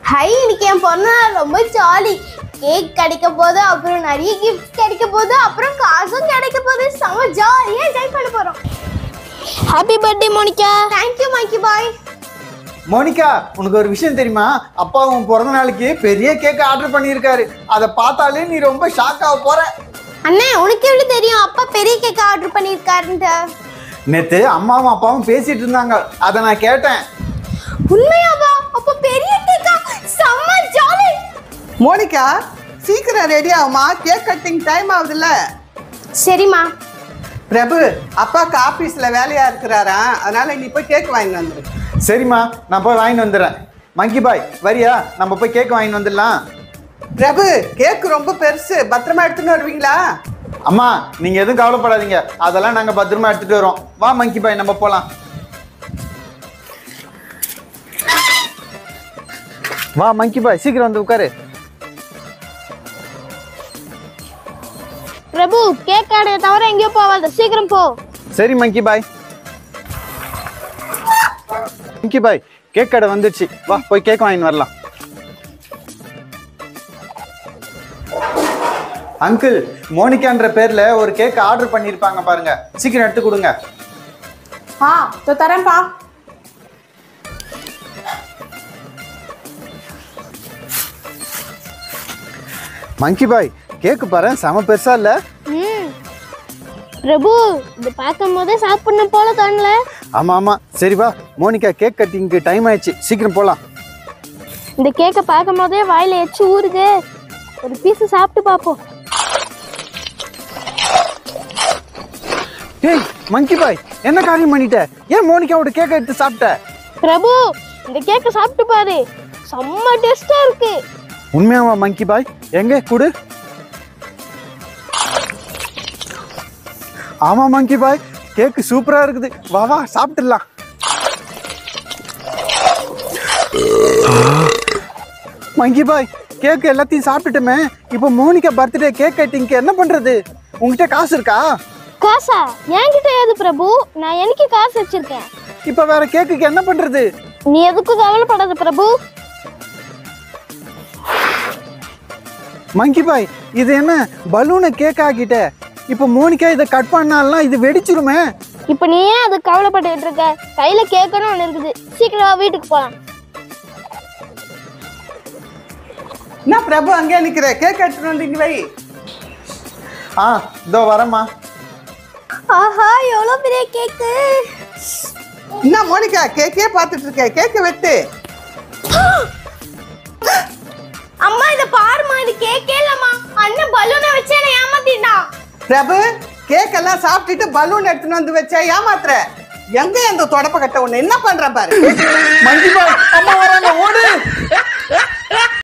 high இன்னைக்கு என் பிறந்த நாள் ரொம்ப ஜாலி கேக் கிடைக்க போது அப்புறம் நிறைய கிஃப்ட் கிடைக்க போது அப்புறம் காசும் கிடைக்க போது செம ஜாலியா என்ஜாய் பண்ண போறோம் happy birthday Monica thank you Mikey bye Monica உனக்கு ஒரு விஷயம் தெரியுமா அப்பா உன் பிறந்த நாளைக்கு பெரிய கேக் ஆர்டர் பண்ணியிருக்காரு அதை பார்த்தாலே நீ ரொம்ப ஷாக் ஆக போற அண்ணே உனக்கு எப்படி தெரியும் அப்பா பெரிய கேக் ஆர்டர் பண்ணியிருக்காருன்ட்டு நேத்து அம்மாவும் அப்பாவும் பேசிட்டு இருந்தாங்க அதை நான் கேட்டேன் உண்மையாவா அப்ப பெரிய கேக்கா செம்ம ஜாலி மோனிகா சீக்கிரம் ரெடி ஆகுமா கேக் கட்டிங் டைம் ஆகுதுல்ல சரிம்மா பிரபு அப்பாக்கு ஆபீஸ்ல வேலையா இருக்கிறாரா அதனால நீ போய் கேக் வாங்கிட்டு வந்துரு சரிம்மா நான் போய் வாங்கிட்டு வந்துடுறேன் மங்கி பாய் வரியா நம்ம போய் கேக் வாங்கிட்டு வந்துடலாம் பிரபு கேக் ரொம்ப பெருசு பத்திரமா எடுத்துன்னு வருவீங்களா அம்மா நீங்க எதுவும் கவலைப்படாதீங்க அதெல்லாம் நாங்க பத்திரமா எடுத்துட்டு வரோம் வா மங்கி பாய் நம்ம போலாம் வா மங்கி பாய் சீக்கிரம் வந்து உட்காரு பிரபு கேக் கடையை தவிர எங்கேயோ போவாத சீக்கிரம் போ சரி மங்கி பாய் மங்கி பாய் கேக் கடை வந்துடுச்சு வா போய் கேக் வாங்கிட்டு வரலாம் அங்கிள் மோனிகான்ற பேர்ல ஒரு கேக் ஆர்டர் பண்ணியிருப்பாங்க பாருங்க சீக்கிரம் எடுத்து கொடுங்க ஆ தோ தரேன்ப்பா மங்கி பாய் கேக்கு பாரு செம பெருசா இல்ல ம் பிரபு இது பார்க்கும் போதே சாப்பிடணும் போல தோணல ஆமா ஆமா சரி வா மோனிகா கேக் கட்டிங்க்கு டைம் ஆயிடுச்சு சீக்கிரம் போலாம் இந்த கேக்கை பார்க்கும் போதே வாயில எச்சு ஊறுது ஒரு பீஸ் சாப்பிட்டு பார்ப்போம் ஏய் மங்கி பாய் என்ன காரியம் பண்ணிட்ட ஏன் மோனிகாவோட கேக்கை எடுத்து சாப்பிட்ட பிரபு இந்த கேக்கை சாப்பிட்டு பாரு செம்ம டேஸ்டா இருக்கு உண்மையாவா மங்கி பாய் எங்க குடு ஆமா மங்கி பாய் கேக்கு சூப்பரா இருக்குது வா வா சாப்பிட்டுடலாம் மங்கி பாய் கேக்கு எல்லாத்தையும் சாப்பிட்டுட்டோமே இப்போ மோனிகா பர்த்டே கேக் கட்டிங்க்கு என்ன பண்றது உங்ககிட்ட காசு இருக்கா காசா என்கிட்ட ஏது பிரபு நான் எனக்கு காசு வச்சிருக்கேன் இப்போ வேற கேக்குக்கு என்ன பண்றது நீ எதுக்கும் கவலைப்படாத பிரபு மங்கி பாய் இது என்ன பலூனை கேக் ஆக்கிட்ட இப்போ மோனிகா இதை கட் பண்ணாலாம் இது வெடிச்சிருமே இப்போ நீ ஏன் அது கவலைப்பட்டுட்டு இருக்க கையில கேக்குன்னு ஒன்று இருக்குது சீக்கிரம் வா, வீட்டுக்கு போலாம் என்ன பிரபு அங்கே நிக்கிற கேக் எடுத்துட்டு வந்து இங்க வை ஆ இதோ வரேம்மா ஆஹா எவ்வளோ பெரிய கேக்கு என்ன மோனிகா கேக்கே பார்த்துட்டு இருக்க கேக்கை வெட்டு அம்மா இத பாருமா இது கேக்கே இல்லம்மா அண்ணன் பலூனை வச்சு என்ன ஏமாத்திட்டான் பிரபு கேக் எல்லாம் சாப்பிட்டுட்டு பலூன் எடுத்துன்னு வந்து வச்சா ஏமாத்துற எங்க இந்த தொடப்ப கட்ட ஒண்ணு என்ன பண்ற பாரு மங்கி பாய் அம்மா வராங்க ஓடு